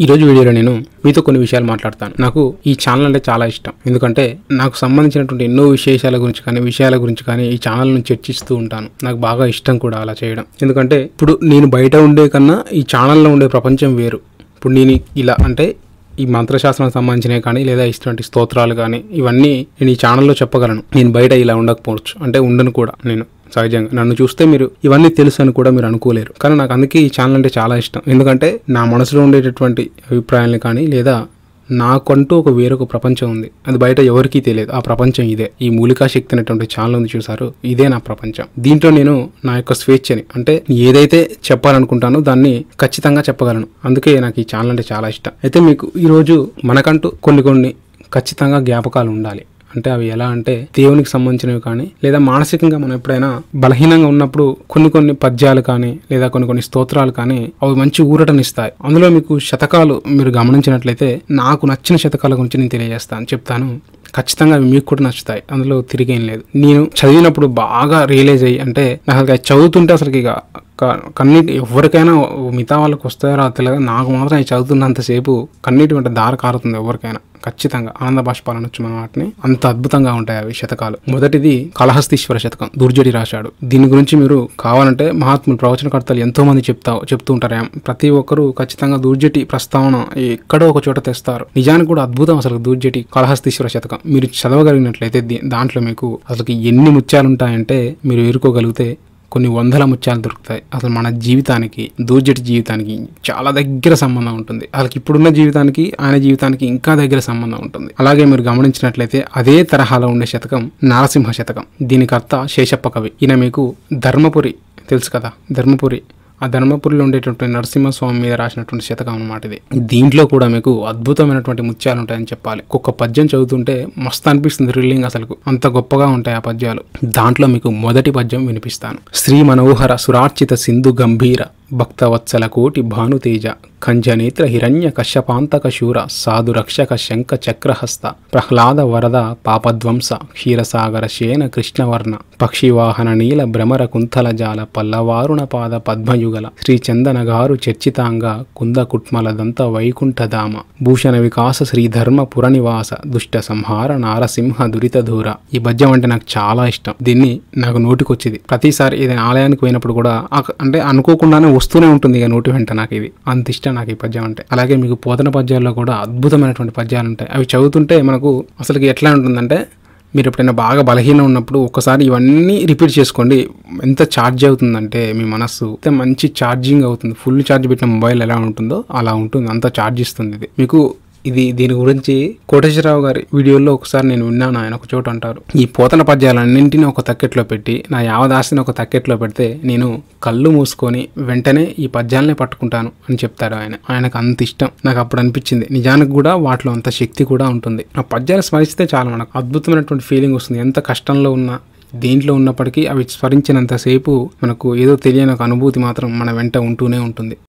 ఈ రోజు వీడియోలో నేను మీతో కొన్ని విషయాలు మాట్లాడతాను నాకు ఈ ఛానల్ అంటే చాలా ఇష్టం ఎందుకంటే నాకు సంబంధించినటువంటి ఎన్నో విశేషాల గురించి కానీ విషయాల గురించి కానీ ఈ ఛానల్ను చర్చిస్తూ ఉంటాను నాకు బాగా ఇష్టం కూడా అలా చేయడం ఎందుకంటే ఇప్పుడు నేను బయట ఉండే కన్నా ఈ ఛానల్లో ఉండే ప్రపంచం వేరు ఇప్పుడు నేను ఇలా అంటే ఈ మంత్రశాస్త్రానికి సంబంధించినవి కానీ లేదా ఇటువంటి స్తోత్రాలు కానీ ఇవన్నీ నేను ఈ ఛానల్లో చెప్పగలను నేను బయట ఇలా ఉండకపోవచ్చు అంటే ఉండను కూడా నేను సహజంగా నన్ను చూస్తే మీరు ఇవన్నీ తెలుసు అని కూడా మీరు అనుకోలేరు కానీ నాకు అందుకే ఈ ఛానల్ అంటే చాలా ఇష్టం ఎందుకంటే నా మనసులో ఉండేటటువంటి అభిప్రాయాలను కానీ లేదా నాకంటూ ఒక వేరొక ప్రపంచం ఉంది అది బయట ఎవరికీ తెలియదు ఆ ప్రపంచం ఇదే ఈ మూలికా శక్తి అనేటువంటి ఛానల్ ఉంది చూసారు ఇదే నా ప్రపంచం దీంట్లో నేను నా యొక్క స్వేచ్ఛని అంటే ఏదైతే చెప్పాలనుకుంటానో దాన్ని ఖచ్చితంగా చెప్పగలను అందుకే నాకు ఈ ఛానల్ అంటే చాలా ఇష్టం అయితే మీకు ఈరోజు మనకంటూ కొన్ని కొన్ని ఖచ్చితంగా జ్ఞాపకాలు ఉండాలి అంటే అవి ఎలా అంటే దేవునికి సంబంధించినవి కానీ లేదా మానసికంగా మనం ఎప్పుడైనా బలహీనంగా ఉన్నప్పుడు కొన్ని కొన్ని పద్యాలు కానీ లేదా కొన్ని కొన్ని స్తోత్రాలు కానీ అవి మంచి ఊరటనిస్తాయి అందులో మీకు శతకాలు మీరు గమనించినట్లయితే నాకు నచ్చిన శతకాల గురించి నేను తెలియజేస్తాను చెప్తాను ఖచ్చితంగా అవి మీకు కూడా నచ్చుతాయి అందులో తిరిగేం లేదు నేను చదివినప్పుడు బాగా రియలైజ్ అయ్యి అంటే నాకు అసలు అది చదువుతుంటే అసలు ఇక క- కన్నీటి ఎవరికైనా మిగతా వాళ్ళకి వస్తాయో రాదో తెలియదు నాకు మాత్రం అది చదువుతున్నంతసేపు కన్నీటి వెంట దారి కారుతుంది ఎవరికైనా ఖచ్చితంగా ఆనంద బాష్పాలు అనొచ్చు మనం వాటిని అంత అద్భుతంగా ఉంటాయి అవి శతకాలు మొదటిది కళహస్తీశ్వర శతకం దుర్జటి రాశాడు దీని గురించి మీరు కావాలంటే మహాత్ములు ప్రవచనకర్తలు ఎంతో మంది చెప్తా చెప్తూ ఉంటారు ఏం- ప్రతి ఒక్కరూ ఖచ్చితంగా దుర్జటి ప్రస్తావన ఎక్కడో ఒక చోట తెస్తారు నిజానికి కూడా అద్భుతం అసలు దుర్జటి కళహస్తీశ్వర శతకం మీరు చదవగలిగినట్లయితే దీ- దాంట్లో మీకు అసలు ఎన్ని ముత్యాలు ఉంటాయంటే మీరు ఎరుకోగలిగితే కొన్ని వందల ముత్యాలు దొరుకుతాయి అసలు మన జీవితానికి దూర్జటి జీవితానికి చాలా దగ్గర సంబంధం ఉంటుంది అసలు ఇప్పుడున్న జీవితానికి ఆయన జీవితానికి ఇంకా దగ్గర సంబంధం ఉంటుంది అలాగే మీరు గమనించినట్లయితే అదే తరహాలో ఉండే శతకం నారసింహ శతకం దీనికి అర్థ శేషప్ప కవి ఈయన మీకు ధర్మపురి తెలుసు కదా ధర్మపురి ఆ ధర్మపురిలో ఉండేటువంటి నరసింహస్వామి మీద రాసినటువంటి శతకం అన్నమాట ఇది దీంట్లో కూడా మీకు అద్భుతమైనటువంటి ముత్యాలు ఉంటాయని చెప్పాలి ఒక్కొక్క పద్యం చదువుతుంటే మస్తు అనిపిస్తుంది థ్రిల్లింగ్ అసలు అంత గొప్పగా ఉంటాయి ఆ పద్యాలు దాంట్లో మీకు మొదటి పద్యం వినిపిస్తాను శ్రీ మనోహర సురార్చిత సింధు గంభీర భక్తవత్సల కోటి భానుతేజ కంజనేత్ర హిరణ్య కశ్యపాంతక శూర సాధు రక్షక శంఖ చక్రహస్త ప్రహ్లాద వరద పాపధ్వంస క్షీరసాగర శేన కృష్ణవర్ణ పక్షివాహన నీల భ్రమర కుంతల జాల పల్లవారుణ పాద పద్మయుగల శ్రీ చందనగారు చర్చితాంగ కుంద కుట్మల దంత వైకుంఠధామ భూషణ వికాస శ్రీ ధర్మ పురనివాస దుష్ట సంహార నారసింహ దురిత దూర ఈ పద్యం అంటే నాకు చాలా ఇష్టం దీన్ని నాకు నోటికొచ్చింది ప్రతిసారి ఏదైనా ఆలయానికి పోయినప్పుడు కూడా ఆ- అంటే అనుకోకుండానే వస్తూనే ఉంటుంది ఇక నోటి వెంట నాకు ఇది అంత ఇష్టం నాకు ఈ పద్యం అంటే అలాగే మీకు పోతన పద్యాల్లో కూడా అద్భుతమైనటువంటి పద్యాలు ఉంటాయి అవి చదువుతుంటే మనకు అసలుకి ఎట్లా ఉంటుందంటే మీరు ఎప్పుడైనా బాగా బలహీనం ఉన్నప్పుడు ఒకసారి ఇవన్నీ రిపీట్ చేసుకోండి ఎంత ఛార్జ్ అవుతుందంటే మీ మనస్సు ఎంత మంచి ఛార్జింగ్ అవుతుంది ఫుల్ ఛార్జ్ పెట్టిన మొబైల్ ఎలా ఉంటుందో అలా ఉంటుంది అంత ఛార్జ్ ఇస్తుంది ఇది మీకు ఇది దీని గురించి కోటేశ్వరరావు గారి వీడియోలో ఒకసారి నేను విన్నాను ఆయన ఒక చోట అంటారు ఈ పోతన పద్యాలన్నింటినీ ఒక తక్కెట్లో పెట్టి నా యావదాస్తిని ఒక తక్కెట్లో పెడితే నేను కళ్ళు మూసుకొని వెంటనే ఈ పద్యాలనే పట్టుకుంటాను అని చెప్తారు ఆయన ఆయనకు అంత ఇష్టం నాకు అప్పుడు అనిపించింది నిజానికి కూడా వాటిలో అంత శక్తి కూడా ఉంటుంది ఆ పద్యాలు స్మరిస్తే చాలా మనకు అద్భుతమైనటువంటి ఫీలింగ్ వస్తుంది ఎంత కష్టంలో ఉన్నా దేంట్లో ఉన్నప్పటికీ అవి స్మరించినంతసేపు మనకు ఏదో తెలియని ఒక అనుభూతి మాత్రం మన వెంట ఉంటూనే ఉంటుంది